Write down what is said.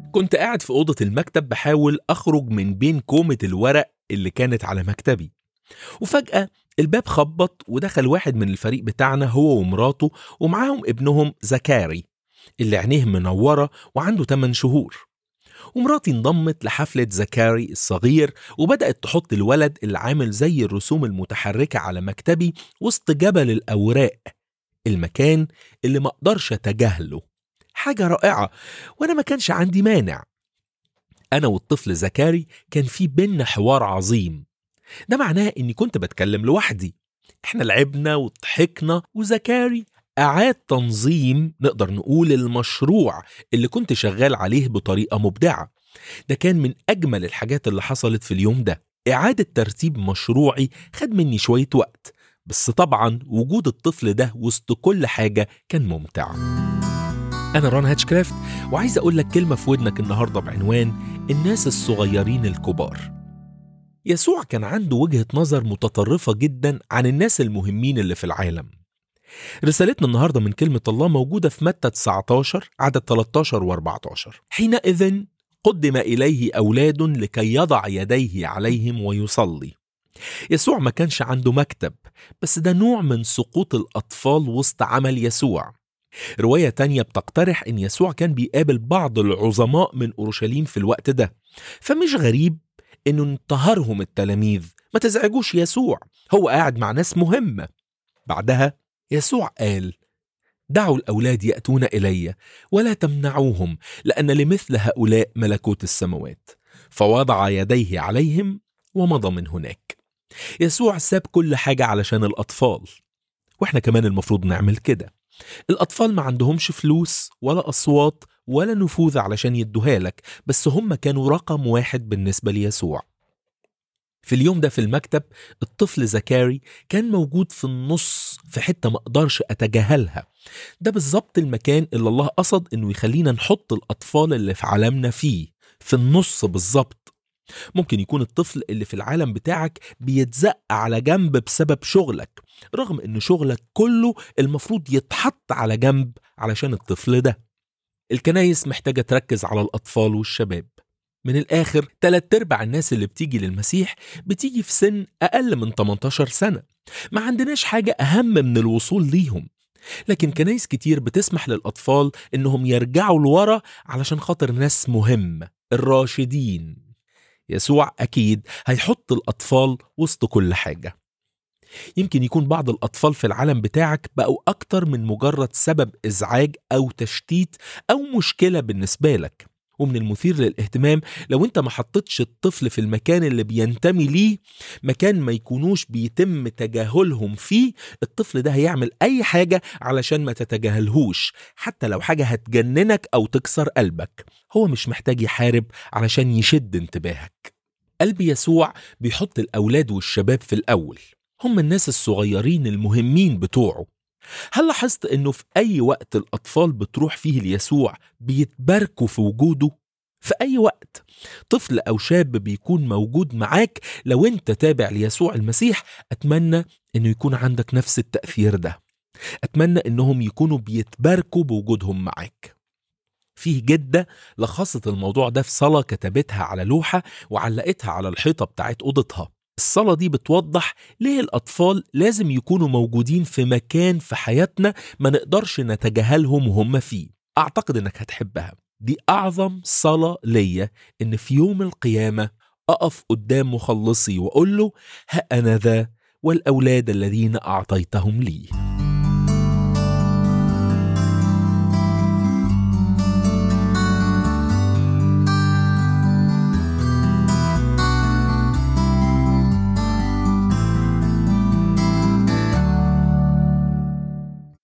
كنت قاعد في أوضة المكتب بحاول أخرج من بين كومة الورق اللي كانت على مكتبي وفجأة الباب خبط ودخل واحد من الفريق بتاعنا هو ومراته ومعاهم ابنهم زكاري اللي عينيه منورة وعنده 8 شهور ومراتي انضمت لحفلة زكاري الصغير وبدأت تحط الولد اللي عامل زي الرسوم المتحركة على مكتبي وسط جبل الأوراق المكان اللي ما اقدرش اتجاهله حاجة رائعة وانا ما كانش عندي مانع انا والطفل زكاري كان في بينا حوار عظيم ده معناه اني كنت بتكلم لوحدي احنا لعبنا وضحكنا وزكاري أعاد تنظيم نقدر نقول المشروع اللي كنت شغال عليه بطريقة مبدعة ده كان من أجمل الحاجات اللي حصلت في اليوم ده إعادة ترتيب مشروعي خد مني شوية وقت بس طبعا وجود الطفل ده وسط كل حاجة كان ممتع أنا ران هاتشكرافت وعايز أقول لك كلمة في ودنك النهاردة بعنوان الناس الصغيرين الكبار يسوع كان عنده وجهة نظر متطرفة جدا عن الناس المهمين اللي في العالم رسالتنا النهاردة من كلمة الله موجودة في متى 19 عدد 13 و 14 حينئذ قدم إليه أولاد لكي يضع يديه عليهم ويصلي يسوع ما كانش عنده مكتب بس ده نوع من سقوط الأطفال وسط عمل يسوع رواية تانية بتقترح إن يسوع كان بيقابل بعض العظماء من أورشليم في الوقت ده فمش غريب إنه انتهرهم التلاميذ ما تزعجوش يسوع هو قاعد مع ناس مهمة بعدها يسوع قال دعوا الأولاد يأتون إلي ولا تمنعوهم لأن لمثل هؤلاء ملكوت السماوات فوضع يديه عليهم ومضى من هناك يسوع ساب كل حاجة علشان الأطفال وإحنا كمان المفروض نعمل كده الأطفال ما عندهمش فلوس ولا أصوات ولا نفوذ علشان يدوها لك بس هم كانوا رقم واحد بالنسبة ليسوع في اليوم ده في المكتب الطفل زكاري كان موجود في النص في حتة ما أقدرش أتجاهلها ده بالظبط المكان اللي الله قصد إنه يخلينا نحط الأطفال اللي في عالمنا فيه في النص بالظبط ممكن يكون الطفل اللي في العالم بتاعك بيتزق على جنب بسبب شغلك رغم ان شغلك كله المفروض يتحط على جنب علشان الطفل ده الكنايس محتاجة تركز على الأطفال والشباب من الآخر تلات أرباع الناس اللي بتيجي للمسيح بتيجي في سن أقل من 18 سنة ما عندناش حاجة أهم من الوصول ليهم لكن كنايس كتير بتسمح للأطفال إنهم يرجعوا لورا علشان خاطر ناس مهمة الراشدين يسوع أكيد هيحط الأطفال وسط كل حاجة يمكن يكون بعض الأطفال في العالم بتاعك بقوا أكتر من مجرد سبب إزعاج أو تشتيت أو مشكلة بالنسبة لك ومن المثير للاهتمام لو انت ما حطيتش الطفل في المكان اللي بينتمي ليه مكان ما يكونوش بيتم تجاهلهم فيه الطفل ده هيعمل اي حاجة علشان ما تتجاهلهوش حتى لو حاجة هتجننك او تكسر قلبك هو مش محتاج يحارب علشان يشد انتباهك قلب يسوع بيحط الاولاد والشباب في الاول هم الناس الصغيرين المهمين بتوعه هل لاحظت انه في اي وقت الاطفال بتروح فيه ليسوع بيتباركوا في وجوده في اي وقت طفل او شاب بيكون موجود معاك لو انت تابع ليسوع المسيح اتمنى انه يكون عندك نفس التاثير ده اتمنى انهم يكونوا بيتباركوا بوجودهم معاك فيه جدة لخصت الموضوع ده في صلاة كتبتها على لوحة وعلقتها على الحيطة بتاعت أوضتها الصلاة دي بتوضح ليه الأطفال لازم يكونوا موجودين في مكان في حياتنا ما نقدرش نتجاهلهم وهم فيه أعتقد إنك هتحبها دي أعظم صلاة ليا إن في يوم القيامة أقف قدام مخلصي وأقول له ها أنا ذا والأولاد الذين أعطيتهم لي